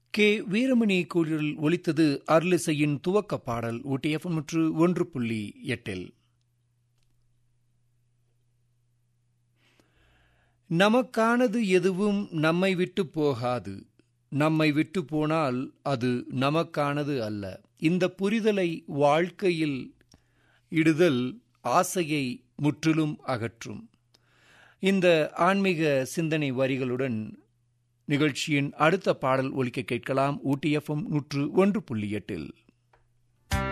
K Veeramani குழுவில் ஒலித்தது அருளிசையின் துவக்க பாடல் ஊட்டியஃபம் நூற்று ஒன்று புள்ளி எட்டில் நமக்கானது எதுவும் நம்மை விட்டு போகாது நம்மை விட்டு போனால் அது நமக்கானது அல்ல இந்த புரிதலை வாழ்க்கையில் இடுதல் ஆசையை முற்றிலும் அகற்றும் இந்த ஆன்மீக சிந்தனை வரிகளுடன் நிகழ்ச்சியின் அடுத்த பாடல் ஒலிக்க கேட்கலாம் ஊட்டியஃபம் நூற்று ஒன்று புள்ளி எட்டில்